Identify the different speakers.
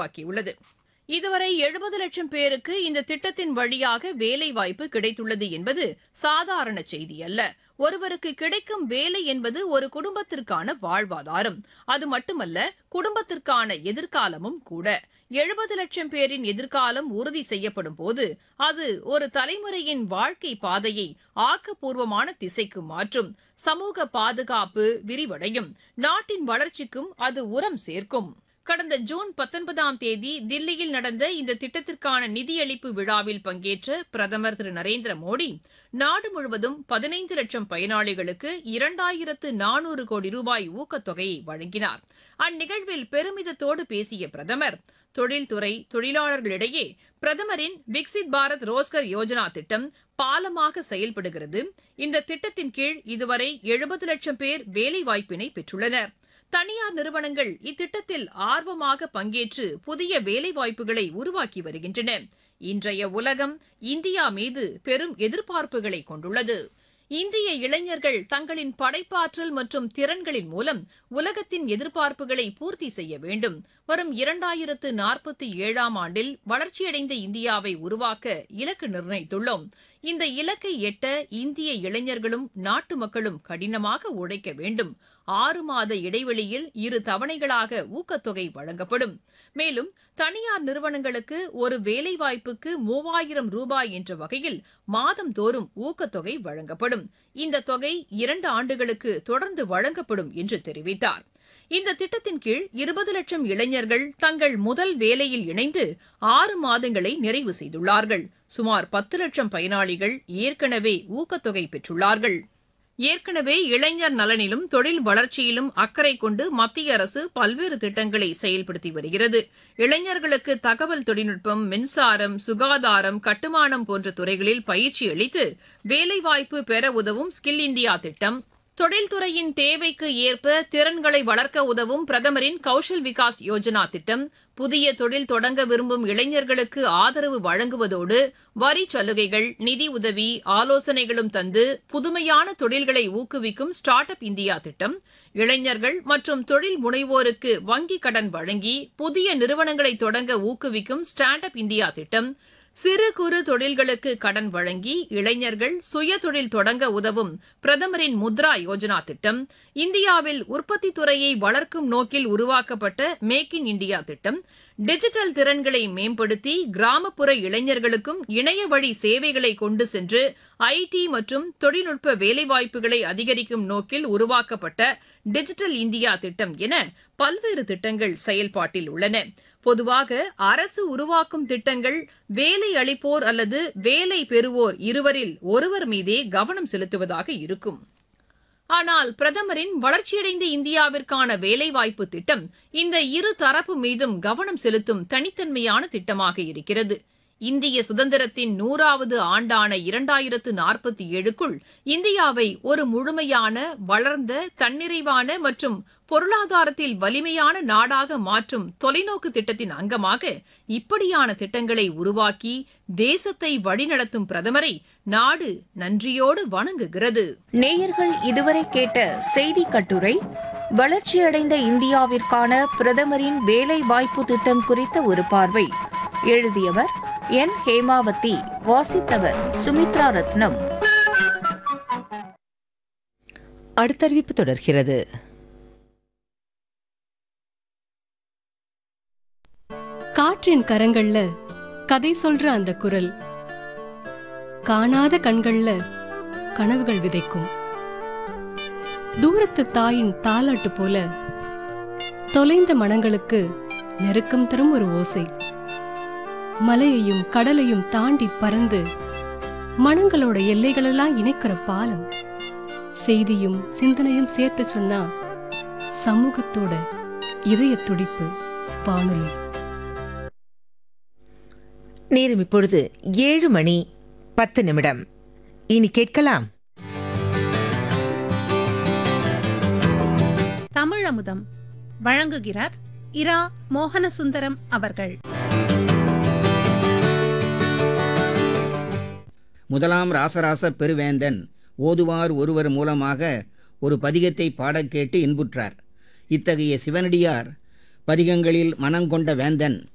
Speaker 1: உருவாக்கியுள்ளது இதுவரை எழுபது லட்சம் பேருக்கு இந்த திட்டத்தின் வழியாக வேலைவாய்ப்பு கிடைத்துள்ளது என்பது சாதாரண செய்தி அல்ல ஒருவருக்கு கிடைக்கும் வேலை என்பது ஒரு குடும்பத்திற்கான வாழ்வாதாரம் அது மட்டுமல்ல குடும்பத்திற்கான எதிர்காலமும் கூட எழுபது லட்சம் பேரின் எதிர்காலம் உறுதி செய்யப்படும் போது அது ஒரு தலைமுறையின் வாழ்க்கை பாதையை ஆக்கப்பூர்வமான திசைக்கு மாற்றும் சமூக பாதுகாப்பு விரிவடையும் நாட்டின் வளர்ச்சிக்கும் அது உரம் சேர்க்கும் கடந்த ஜூன் பத்தொன்பதாம் தேதி தில்லியில் நடந்த இந்த திட்டத்திற்கான நிதியளிப்பு விழாவில் பங்கேற்ற பிரதமர் திரு நரேந்திர மோடி நாடு முழுவதும் பதினைந்து லட்சம் பயனாளிகளுக்கு இரண்டாயிரத்து நானூறு கோடி ரூபாய் ஊக்கத்தொகையை வழங்கினார் அந்நிகழ்வில் பெருமிதத்தோடு பேசிய பிரதமர் தொழில்துறை தொழிலாளர்களிடையே பிரதமரின் விக்சித் பாரத் ரோஸ்கர் யோஜனா திட்டம் பாலமாக செயல்படுகிறது இந்த திட்டத்தின் கீழ் இதுவரை எழுபது லட்சம் பேர் வேலைவாய்ப்பினை பெற்றுள்ளனர் தனியார் நிறுவனங்கள் இத்திட்டத்தில் ஆர்வமாக பங்கேற்று புதிய வேலைவாய்ப்புகளை உருவாக்கி வருகின்றன இன்றைய உலகம் இந்தியா மீது பெரும் எதிர்பார்ப்புகளை கொண்டுள்ளது இந்திய இளைஞர்கள் தங்களின் படைப்பாற்றல் மற்றும் திறன்களின் மூலம் உலகத்தின் எதிர்பார்ப்புகளை பூர்த்தி செய்ய வேண்டும் வரும் இரண்டாயிரத்து நாற்பத்தி ஏழாம் ஆண்டில் வளர்ச்சியடைந்த இந்தியாவை உருவாக்க இலக்கு நிர்ணயித்துள்ளோம் இந்த இலக்கை எட்ட இந்திய இளைஞர்களும் நாட்டு மக்களும் கடினமாக உழைக்க வேண்டும் ஆறு மாத இடைவெளியில் இரு தவணைகளாக ஊக்கத்தொகை வழங்கப்படும் மேலும் தனியார் நிறுவனங்களுக்கு ஒரு வேலைவாய்ப்புக்கு மூவாயிரம் ரூபாய் என்ற வகையில் மாதந்தோறும் ஊக்கத்தொகை வழங்கப்படும் இந்த தொகை இரண்டு ஆண்டுகளுக்கு தொடர்ந்து வழங்கப்படும் என்று தெரிவித்தார் இந்த திட்டத்தின் கீழ் இருபது லட்சம் இளைஞர்கள் தங்கள் முதல் வேலையில் இணைந்து ஆறு மாதங்களை நிறைவு செய்துள்ளார்கள் சுமார் பத்து லட்சம் பயனாளிகள் ஏற்கனவே ஊக்கத்தொகை பெற்றுள்ளார்கள் ஏற்கனவே இளைஞர் நலனிலும் தொழில் வளர்ச்சியிலும் அக்கறை கொண்டு மத்திய அரசு பல்வேறு திட்டங்களை செயல்படுத்தி வருகிறது இளைஞர்களுக்கு தகவல் தொழில்நுட்பம் மின்சாரம் சுகாதாரம் கட்டுமானம் போன்ற துறைகளில் பயிற்சி அளித்து வேலைவாய்ப்பு பெற உதவும் ஸ்கில் இந்தியா திட்டம் தொழில்துறையின் தேவைக்கு ஏற்ப திறன்களை வளர்க்க உதவும் பிரதமரின் கௌஷல் விகாஸ் யோஜனா திட்டம் புதிய தொழில் தொடங்க விரும்பும் இளைஞர்களுக்கு ஆதரவு வழங்குவதோடு வரி சலுகைகள் நிதி உதவி ஆலோசனைகளும் தந்து புதுமையான தொழில்களை ஊக்குவிக்கும் ஸ்டார்ட் அப் இந்தியா திட்டம் இளைஞர்கள் மற்றும் தொழில் முனைவோருக்கு வங்கிக் கடன் வழங்கி புதிய நிறுவனங்களை தொடங்க ஊக்குவிக்கும் ஸ்டாண்ட் அப் இந்தியா திட்டம் சிறு குறு தொழில்களுக்கு கடன் வழங்கி இளைஞர்கள் சுய தொழில் தொடங்க உதவும் பிரதமரின் முத்ரா யோஜனா திட்டம் இந்தியாவில் உற்பத்தி துறையை வளர்க்கும் நோக்கில் உருவாக்கப்பட்ட மேக் இன் இண்டியா திட்டம் டிஜிட்டல் திறன்களை மேம்படுத்தி கிராமப்புற இளைஞர்களுக்கும் இணைய வழி சேவைகளை கொண்டு சென்று ஐடி மற்றும் தொழில்நுட்ப வேலைவாய்ப்புகளை அதிகரிக்கும் நோக்கில் உருவாக்கப்பட்ட டிஜிட்டல் இந்தியா திட்டம் என பல்வேறு திட்டங்கள் செயல்பாட்டில் உள்ளன பொதுவாக அரசு உருவாக்கும் திட்டங்கள் வேலை அளிப்போர் அல்லது வேலை பெறுவோர் இருவரில் ஒருவர் மீதே கவனம் செலுத்துவதாக இருக்கும் ஆனால் பிரதமரின் வளர்ச்சியடைந்த இந்தியாவிற்கான வேலைவாய்ப்பு திட்டம் இந்த இரு தரப்பு மீதும் கவனம் செலுத்தும் தனித்தன்மையான திட்டமாக இருக்கிறது இந்திய சுதந்திரத்தின் நூறாவது ஆண்டான இரண்டாயிரத்து நாற்பத்தி ஏழுக்குள் இந்தியாவை ஒரு முழுமையான வளர்ந்த தன்னிறைவான மற்றும் பொருளாதாரத்தில் வலிமையான நாடாக மாற்றும் தொலைநோக்கு திட்டத்தின் அங்கமாக இப்படியான திட்டங்களை உருவாக்கி தேசத்தை வழிநடத்தும் பிரதமரை நாடு நன்றியோடு வணங்குகிறது
Speaker 2: நேயர்கள் இதுவரை கேட்ட செய்தி கட்டுரை வளர்ச்சியடைந்த இந்தியாவிற்கான பிரதமரின் வேலை வாய்ப்பு திட்டம் குறித்த ஒரு பார்வை எழுதியவர் என் ஹேமாவதி வாசித்தவர் சுமித்ரா ரத்னம்
Speaker 3: அடுத்தறிவிப்பு தொடர்கிறது
Speaker 4: காற்றின் கரங்கள்ல கதை சொல்ற அந்த குரல் காணாத கண்கள்ல கனவுகள் விதைக்கும் தூரத்து தாயின் தாலாட்டு போல தொலைந்த மனங்களுக்கு நெருக்கம் தரும் ஒரு ஓசை மலையையும் கடலையும் தாண்டி பறந்து மனங்களோட எல்லைகளெல்லாம் இணைக்கிற பாலம் செய்தியும் சிந்தனையும் சேர்த்து சொன்னா சமூகத்தோட இதய துடிப்பு வானொலி
Speaker 3: நேரம் இப்பொழுது ஏழு மணி பத்து நிமிடம் இனி கேட்கலாம்
Speaker 5: தமிழமுதம் வழங்குகிறார் இரா மோகனசுந்தரம் அவர்கள்
Speaker 6: முதலாம் ராசராச பெருவேந்தன் ஓதுவார் ஒருவர் மூலமாக ஒரு பதிகத்தை பாடக் கேட்டு இன்புற்றார் இத்தகைய சிவனடியார் பதிகங்களில் மனங்கொண்ட வேந்தன்